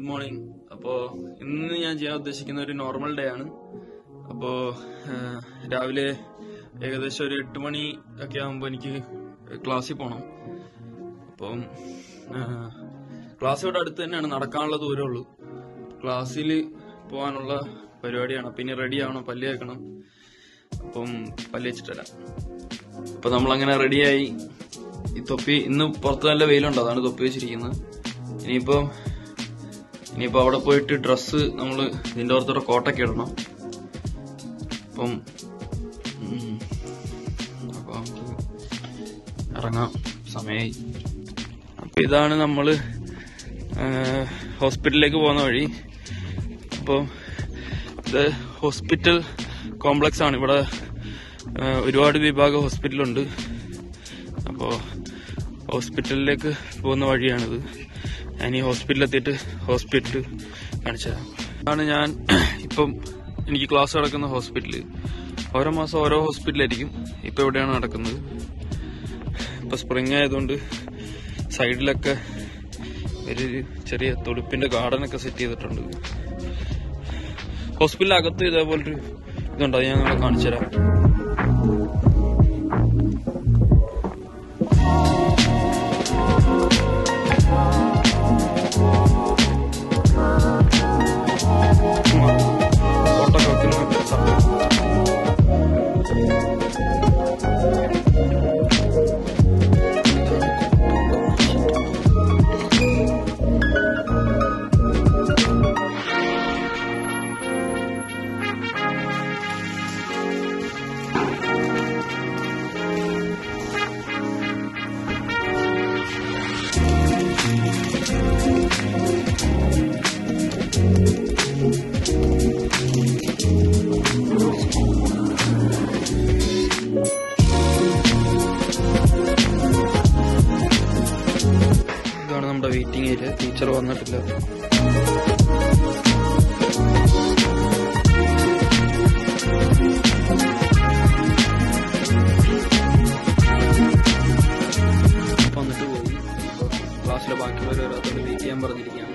good morning അപ്പോ ഇന്ന് ഞാൻ ചെയ്യാൻ ഉദ്ദേശിക്കുന്ന ഒരു നോർമൽ ഡേ ആണ് അപ്പോ ഏഹ്, രാവിലെ ഏകദേശം ഒരു എട്ട് മണി ഒക്കെ ആകുമ്പോൾ എനിക്ക് ക്ലാസ്സിൽ പോകണം അപ്പം ഏഹ്, ക്ലാസ് ഇവിടെ അടുത്ത് തന്നെയാണ് നടക്കാനുള്ള ദൂരമുള്ളൂ ക്ലാസ്സിൽ പോകാനുള്ള പരിപാടിയാണ് പിന്നെ റെഡി ആവണം പല്ല് വെക്കണം അപ്പം പല്ല് വെച്ചിട്ട് വരാം അപ്പൊ നമ്മളങ്ങനെ റെഡിയായി ഈ തൊപ്പി ഇന്ന് പുറത്ത് നല്ല വെയിലുണ്ട് അതാണ് തൊപ്പി വെച്ചിരിക്കുന്നത് ഇനിയിപ്പോ ഇനിയിപ്പോ അവിടെ പോയിട്ട് ഡ്രസ്സ് നമ്മൾ ഇതിന്റെ പുറത്തോടെ കോട്ടൊക്കെ ഇടണം അപ്പം ഉം, അപ്പൊ നമുക്ക് ഇറങ്ങാം സമയായി അപ്പൊ ഇതാണ് നമ്മള് ഏഹ്, ഹോസ്പിറ്റലിലേക്ക് പോകുന്ന വഴി അപ്പോൾ ഇത് ഹോസ്പിറ്റൽ കോംപ്ലക്സ് ആണ് ഇവിടെ ഏഹ്, ഒരുപാട് വിഭാഗ ഹോസ്പിറ്റലുണ്ട് അപ്പോൾ ഹോസ്പിറ്റലിലേക്ക് പോകുന്ന വഴിയാണിത് ഞാൻ ഈ ഹോസ്പിറ്റലിൽ എത്തിയിട്ട് ഹോസ്പിറ്റൽ കാണിച്ചു തരാം ആണ് ഞാൻ ഇപ്പം എനിക്ക് ക്ലാസ് നടക്കുന്ന ഹോസ്പിറ്റൽ ഓരോ മാസം ഓരോ ഹോസ്പിറ്റലായിരിക്കും ഇപ്പം എവിടെയാണ് നടക്കുന്നത് ഇപ്പം സ്പ്രിങ് ആയതുകൊണ്ട് സൈഡിലൊക്കെ ഒരു ചെറിയ തുടുപ്പിന്റെ ഗാർഡനൊക്കെ സെറ്റ് ചെയ്തിട്ടുണ്ട് ഹോസ്പിറ്റലിനകത്ത് ഇതേപോലൊരു ഇതുണ്ട് അത് ഞാൻ നിങ്ങളെ കാണിച്ചു തരാം ഫോട്ടോ വെക്കുന്ന സമയം ഇതാണ് നമ്മുടെ വെയിറ്റിംഗ് ഏരിയ ടീച്ചർ വന്നിട്ടില്ല വന്നിട്ട് പോയി ഇപ്പൊ ക്ലാസ്സിലെ ബാക്കിയുള്ളവർ വരാത്തോണ്ട് വെയിറ്റ് ചെയ്യാൻ പറഞ്ഞിരിക്കുകയാണ്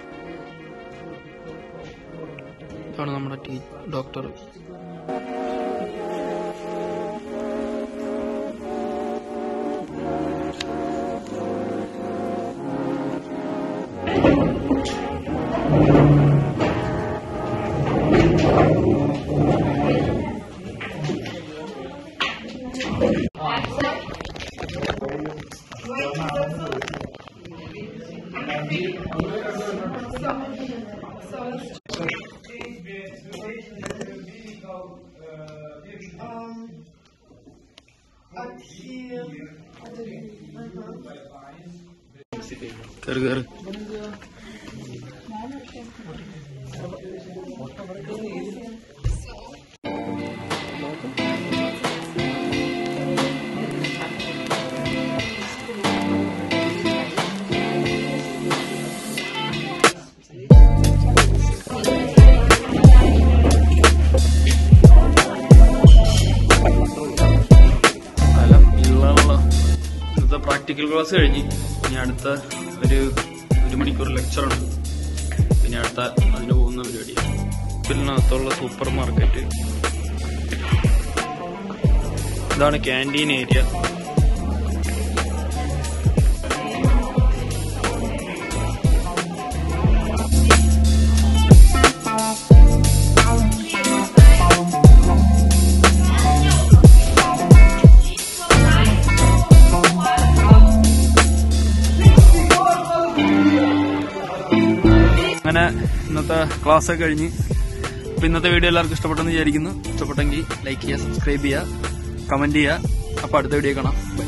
ഇതാണ് നമ്മുടെ ടീ ഡോക്ടർ കയറി കയറി അല്ല ഉള്ള ഇന്നത്തെ പ്രാക്ടിക്കൽ ക്ലാസ് കഴിഞ്ഞ് ഇനി അടുത്ത ഒരു ഒരു മണിക്കൂർ ലെക്ചറുണ്ട് പിന്നെ അടുത്ത അതിന് പോകുന്ന പരിപാടിയാണ് ഇതിനകത്തുള്ള സൂപ്പർ മാർക്കറ്റ് ഇതാണ് ക്യാൻറ്റീൻ ഏരിയ അങ്ങനെ ഇന്നത്തെ ക്ലാസ് ഒക്കെ കഴിഞ്ഞ് അപ്പൊ ഇന്നത്തെ വീഡിയോ എല്ലാവർക്കും ഇഷ്ടപ്പെട്ടെന്ന് വിചാരിക്കുന്നു ഇഷ്ടപ്പെട്ടെങ്കിൽ ലൈക്ക് ചെയ്യുക സബ്സ്ക്രൈബ് ചെയ്യുക കമന്റ് ചെയ്യുക അപ്പൊ അടുത്ത വീഡിയോ കാണാം ബൈ